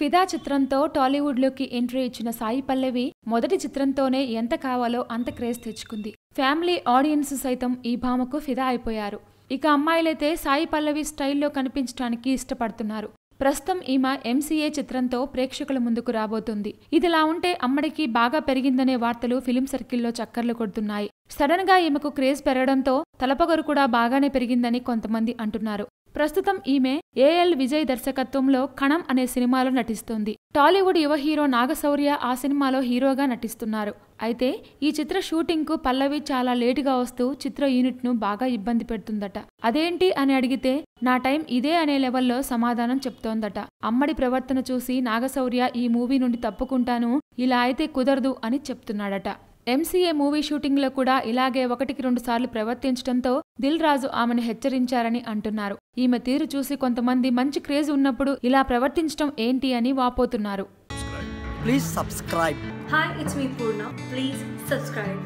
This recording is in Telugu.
ఫిదా చిత్రంతో టాలీవుడ్లోకి ఎంట్రీ ఇచ్చిన సాయి పల్లవి మొదటి చిత్రంతోనే ఎంత కావాలో అంత క్రేజ్ తెచ్చుకుంది ఫ్యామిలీ ఆడియన్స్ సైతం ఈ భామకు ఫిదా అయిపోయారు ఇక అమ్మాయిలైతే సాయి పల్లవి స్టైల్లో కనిపించడానికి ఇష్టపడుతున్నారు ప్రస్తుతం ఈమె ఎంసీఏ చిత్రంతో ప్రేక్షకుల ముందుకు రాబోతుంది ఇదిలా ఉంటే అమ్మడికి బాగా పెరిగిందనే వార్తలు ఫిలిం సర్కిల్లో చక్కర్లు కొడుతున్నాయి సడన్ గా ఈమెకు క్రేజ్ పెరగడంతో తలపొగరు కూడా బాగానే పెరిగిందని కొంతమంది అంటున్నారు ప్రస్తుతం ఈమె ఏఎల్ విజయ్ దర్శకత్వంలో కణం అనే సినిమాలో నటిస్తుంది టాలీవుడ్ యువ హీరో నాగశౌర్య ఆ సినిమాలో హీరోగా నటిస్తున్నారు అయితే ఈ చిత్ర షూటింగ్ కు పల్లవి చాలా లేటుగా వస్తూ చిత్ర యూనిట్ ను బాగా ఇబ్బంది పెడుతుందట అదేంటి అని అడిగితే నా టైం ఇదే అనే లెవెల్లో సమాధానం చెప్తోందట అమ్మడి ప్రవర్తన చూసి నాగశౌర్య ఈ మూవీ నుండి తప్పుకుంటాను ఇలా అయితే కుదరదు అని చెప్తున్నాడట ఎంసీఏ మూవీ షూటింగ్లో కూడా ఇలాగే ఒకటికి రెండు సార్లు ప్రవర్తించడంతో దిల్ రాజు ఆమెను హెచ్చరించారని అంటున్నారు ఈమె తీరు చూసి కొంతమంది మంచి క్రేజ్ ఉన్నప్పుడు ఇలా ప్రవర్తించడం ఏంటి అని వాపోతున్నారు Please subscribe. Hi, it's me Purna. Please subscribe.